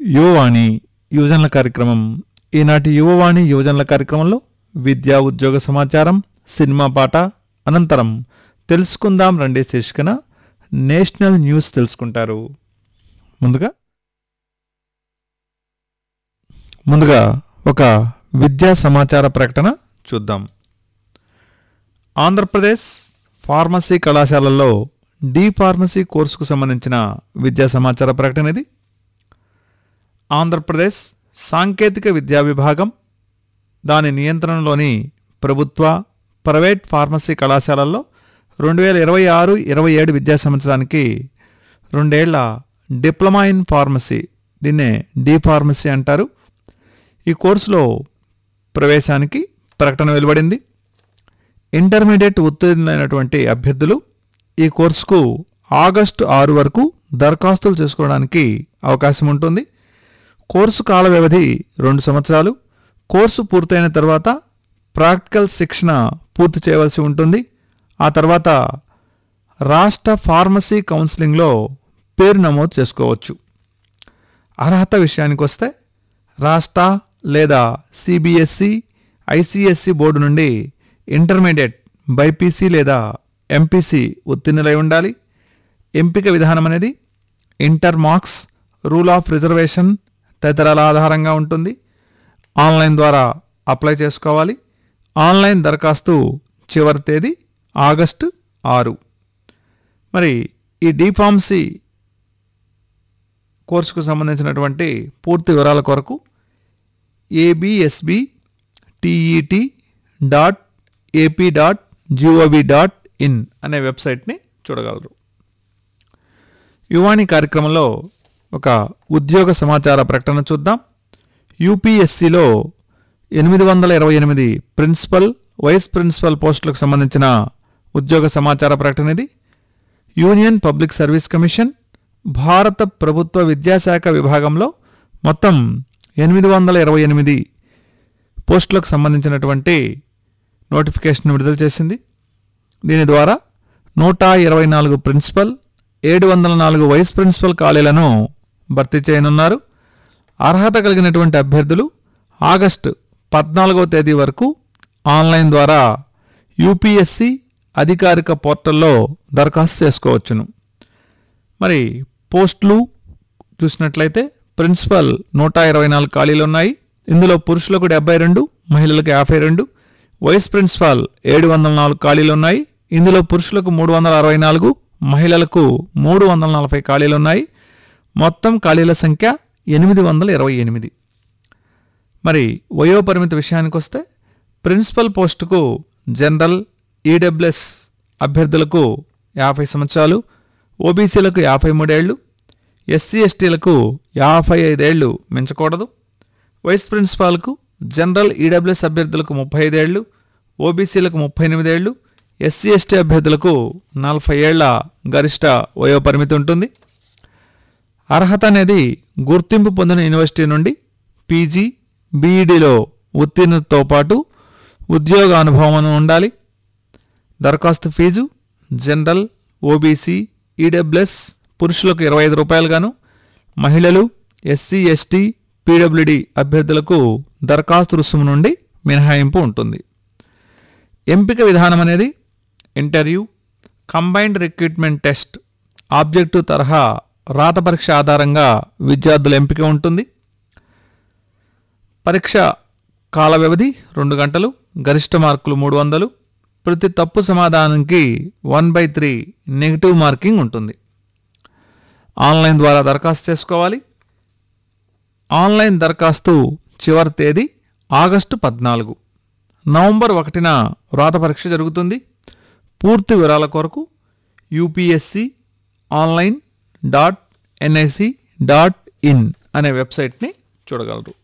యువవాణి యువజనుల కార్యక్రమం ఈనాటి యువవాణి యువజనుల కార్యక్రమంలో విద్యా ఉద్యోగ సమాచారం సినిమా పాట అనంతరం తెలుసుకుందాం రండి శీర్షికన నేషనల్ న్యూస్ తెలుసుకుంటారు ముందుగా ముందుగా ఒక విద్యా సమాచార ప్రకటన చూద్దాం ఆంధ్రప్రదేశ్ ఫార్మసీ కళాశాలల్లో డి ఫార్మసీ కోర్సుకు సంబంధించిన విద్యా సమాచార ప్రకటన ఇది ఆంధ్రప్రదేశ్ సాంకేతిక విద్యా విభాగం దాని నియంత్రణలోని ప్రభుత్వ ప్రైవేట్ ఫార్మసీ కళాశాలల్లో రెండు వేల ఇరవై ఆరు ఇరవై ఏడు విద్యా సంవత్సరానికి రెండేళ్ల డిప్లొమా ఇన్ ఫార్మసీ దీన్నే డి ఫార్మసీ అంటారు ఈ కోర్సులో ప్రవేశానికి ప్రకటన వెలువడింది ఇంటర్మీడియట్ ఉత్తీర్ణులైనటువంటి అభ్యర్థులు ఈ కోర్సుకు ఆగస్టు ఆరు వరకు దరఖాస్తులు చేసుకోవడానికి అవకాశం ఉంటుంది కోర్సు కాల వ్యవధి రెండు సంవత్సరాలు కోర్సు పూర్తయిన తర్వాత ప్రాక్టికల్ శిక్షణ పూర్తి చేయవలసి ఉంటుంది ఆ తర్వాత రాష్ట్ర ఫార్మసీ కౌన్సిలింగ్లో పేరు నమోదు చేసుకోవచ్చు అర్హత విషయానికి వస్తే రాష్ట్ర లేదా సిబిఎస్ఈ ఐసిఎస్సి బోర్డు నుండి ఇంటర్మీడియట్ బైపీసీ లేదా ఎంపీసీ ఉత్తీర్ణులై ఉండాలి ఎంపిక విధానం అనేది inter marks rule of reservation తదితరాల ఆధారంగా ఉంటుంది ఆన్లైన్ ద్వారా అప్లై చేసుకోవాలి ఆన్లైన్ దరఖాస్తు చివరి తేదీ ఆగస్టు ఆరు మరి ఈ డిఫార్మసీ కోర్సుకు సంబంధించినటువంటి పూర్తి వివరాల కొరకు ABSB TET dot AP dot GOV dot in అనే వెబ్సైట్ని చూడగలరు యువాణి కార్యక్రమంలో ఒక ఉద్యోగ సమాచార ప్రకటన చూద్దాం యూపీఎస్సిలో ఎనిమిది వందల ఇరవై ఎనిమిది ప్రిన్సిపల్ వైస్ ప్రిన్సిపల్ పోస్టులకు సంబంధించిన ఉద్యోగ సమాచార ప్రకటన ఇది యూనియన్ పబ్లిక్ సర్వీస్ కమిషన్ భారత ప్రభుత్వ విద్యాశాఖ విభాగంలో మొత్తం ఎనిమిది వందల ఇరవై ఎనిమిది పోస్టులకు సంబంధించినటువంటి నోటిఫికేషన్ విడుదల చేసింది దీని ద్వారా నూట ఇరవై నాలుగు ప్రిన్సిపల్ ఏడు వందల నాలుగు వైస్ ప్రిన్సిపల్ ఖాళీలను భర్తీ చేయనున్నారు అర్హత కలిగినటువంటి అభ్యర్థులు ఆగస్టు పద్నాలుగవ తేదీ వరకు ఆన్లైన్ ద్వారా యూపీఎస్సి అధికారిక పోర్టల్లో దరఖాస్తు చేసుకోవచ్చును మరి పోస్టులు చూసినట్లయితే ప్రిన్సిపల్ నూట ఇరవై నాలుగు ఖాళీలు ఉన్నాయి ఇందులో పురుషులకు డెబ్బై రెండు మహిళలకు యాభై రెండు వైస్ ప్రిన్సిపాల్ ఏడు వందల నాలుగు ఖాళీలు ఉన్నాయి ఇందులో పురుషులకు మూడు వందల అరవై నాలుగు మహిళలకు మూడు వందల నలభై ఖాళీలు ఉన్నాయి మొత్తం ఖాళీల సంఖ్య ఎనిమిది వందల ఇరవై ఎనిమిది మరి వయోపరిమితి విషయానికి వస్తే ప్రిన్సిపల్ పోస్టుకు జనరల్ ఈడబ్ల్యూఎస్ అభ్యర్థులకు యాభై సంవత్సరాలు ఓబీసీలకు యాభై మూడేళ్లు ఎస్సీ ఎస్టీలకు యాభై ఐదేళ్లు మించకూడదు వైస్ ప్రిన్సిపాల్కు జనరల్ ఈడబ్ల్యూఎస్ అభ్యర్థులకు ముప్పై ఐదేళ్లు ఓబీసీలకు ముప్పై ఎనిమిదేళ్లు ఎస్సీ ఎస్టీ అభ్యర్థులకు నలభై ఏళ్ల గరిష్ట వయోపరిమితి ఉంటుంది అర్హత అనేది గుర్తింపు పొందిన యూనివర్సిటీ నుండి పీజీ బీఈడీలో ఉత్తీర్ణతతో పాటు ఉద్యోగ అనుభవం ఉండాలి దరఖాస్తు ఫీజు జనరల్ ఓబీసీ ఈడబ్ల్యూఎస్ పురుషులకు ఇరవై ఐదు రూపాయలుగాను మహిళలు ఎస్సీ ఎస్టీ పీడబ్ల్యూడి అభ్యర్థులకు దరఖాస్తు రుసుము నుండి మినహాయింపు ఉంటుంది ఎంపిక విధానం అనేది interview combined recruitment test objective తరహా రాత పరీక్ష ఆధారంగా విద్యార్థుల ఎంపిక ఉంటుంది పరీక్ష కాల వ్యవధి రెండు గంటలు గరిష్ట మార్కులు మూడు వందలు ప్రతి తప్పు సమాధానానికి one by three negative marking ఉంటుంది ఆన్లైన్ ద్వారా దరఖాస్తు చేసుకోవాలి ఆన్లైన్ దరఖాస్తు చివరి తేదీ ఆగస్టు పద్నాలుగు నవంబర్ ఒకటిన వ్రాత పరీక్ష జరుగుతుంది పూర్తి వివరాల కొరకు UPSC online dot NIC dot in అనే వెబ్సైట్ని చూడగలరు